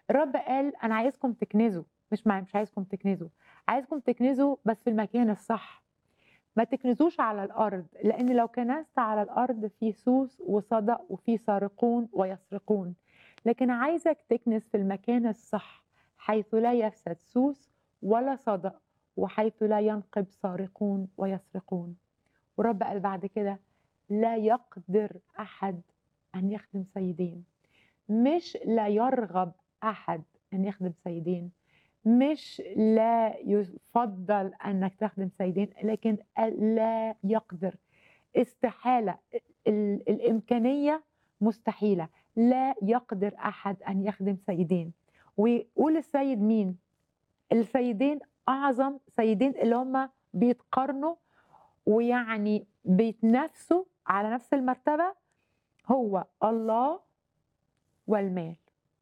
الرب قال أنا عايزكم تكنزوا مش مع مش عايزكم تكنزوا عايزكم تكنزوا بس في المكان الصح ما تكنزوش على الأرض لأن لو كنست على الأرض في سوس وصدأ وفي سارقون ويسرقون لكن عايزك تكنس في المكان الصح حيث لا يفسد سوس ولا صدأ وحيث لا ينقب سارقون ويسرقون ورب قال بعد كده لا يقدر أحد أن يخدم سيدين مش لا يرغب أحد أن يخدم سيدين مش لا يفضل أنك تخدم سيدين لكن لا يقدر استحالة ال- الإمكانية مستحيلة لا يقدر أحد أن يخدم سيدين ويقول السيد مين السيدين أعظم سيدين اللي هم بيتقارنوا ويعني بيتنافسوا على نفس المرتبة هو الله والمال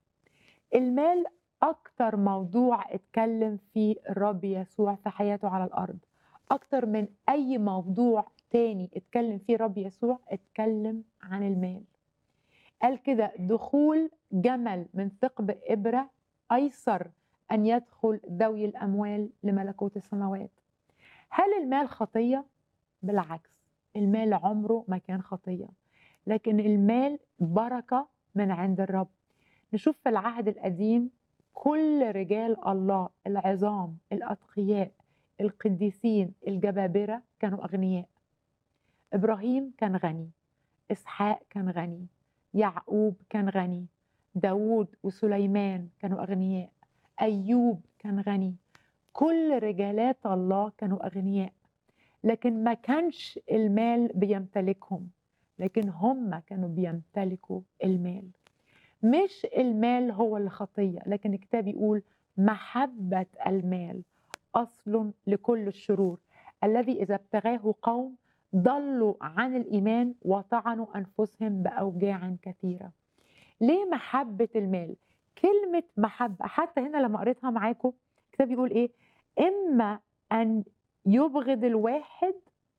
المال أكتر موضوع اتكلم فيه الرب يسوع في حياته على الأرض أكتر من أي موضوع تاني اتكلم فيه الرب يسوع اتكلم عن المال قال كده دخول جمل من ثقب إبرة أيسر أن يدخل ذوي الأموال لملكوت السماوات هل المال خطية؟ بالعكس المال عمره ما كان خطية لكن المال بركة من عند الرب نشوف في العهد القديم كل رجال الله العظام الأتقياء القديسين الجبابرة كانوا أغنياء إبراهيم كان غني إسحاق كان غني يعقوب كان غني داود وسليمان كانوا أغنياء أيوب كان غني كل رجالات الله كانوا أغنياء لكن ما كانش المال بيمتلكهم لكن هم كانوا بيمتلكوا المال مش المال هو اللي خطية لكن الكتاب يقول محبة المال أصل لكل الشرور الذي إذا ابتغاه قوم ضلوا عن الإيمان وطعنوا أنفسهم بأوجاع كثيرة ليه محبة المال؟ كلمة محبة حتى هنا لما قريتها معاكم الكتاب يقول إيه؟ إما أن يبغض الواحد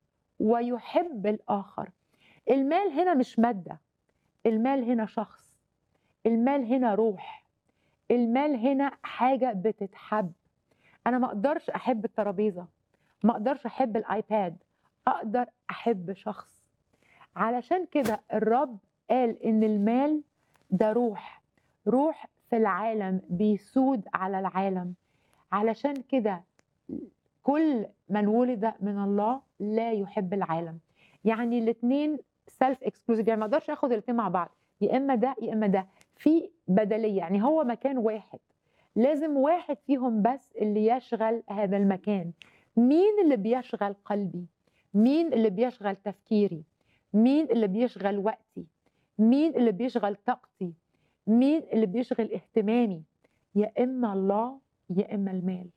ويحب الآخر المال هنا مش مادة المال هنا شخص المال هنا روح المال هنا حاجة بتتحب أنا ما أقدرش أحب الترابيزة ما أقدرش أحب الآيباد أقدر أحب شخص علشان كده الرب قال إن المال ده روح روح في العالم بيسود على العالم علشان كده كل من ولد من الله لا يحب العالم يعني الاثنين سيلف اكسكلوزيف يعني ما اقدرش اخد الاثنين مع بعض يا اما ده يا اما ده في بدليه يعني هو مكان واحد لازم واحد فيهم بس اللي يشغل هذا المكان مين اللي بيشغل قلبي مين اللي بيشغل تفكيري مين اللي بيشغل وقتي مين اللي بيشغل طاقتي مين اللي بيشغل اهتمامي يا اما الله يا اما المال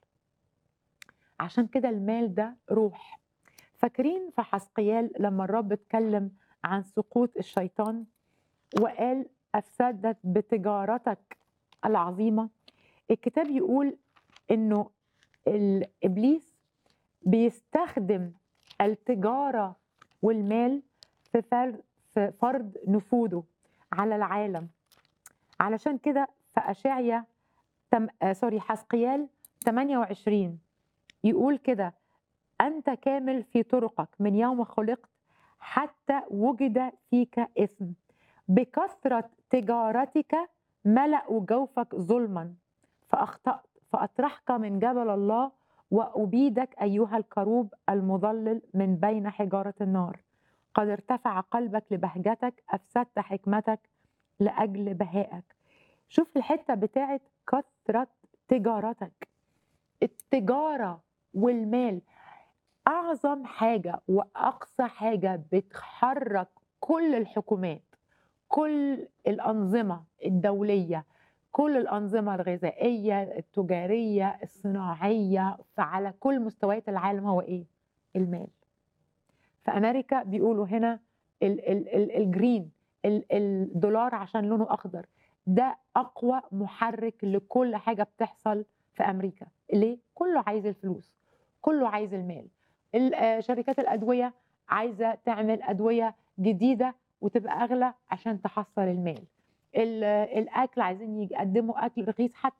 عشان كده المال ده روح فاكرين في حسقيال لما الرب اتكلم عن سقوط الشيطان وقال افسدت بتجارتك العظيمه الكتاب يقول انه الابليس بيستخدم التجاره والمال في في فرض نفوذه على العالم علشان كده في اشعيا تم... آه سوري حسقيال 28 يقول كده أنت كامل في طرقك من يوم خلقت حتى وجد فيك إثم بكثرة تجارتك ملأوا جوفك ظلما فأخطأت فأطرحك من جبل الله وأبيدك أيها الكروب المضلل من بين حجارة النار قد ارتفع قلبك لبهجتك أفسدت حكمتك لأجل بهائك شوف الحتة بتاعت كثرة تجارتك التجارة والمال أعظم حاجة وأقصى حاجة بتحرك كل الحكومات كل الأنظمة الدولية كل الأنظمة الغذائية التجارية الصناعية فعلى كل مستويات العالم هو إيه؟ المال في أمريكا بيقولوا هنا ال ال ال الجرين ال الدولار عشان لونه أخضر ده أقوى محرك لكل حاجة بتحصل في أمريكا ليه؟ كله عايز الفلوس كله عايز المال شركات الأدوية عايزة تعمل أدوية جديدة وتبقى أغلى عشان تحصل المال ال- الاكل عايزين يقدموا اكل رخيص حتى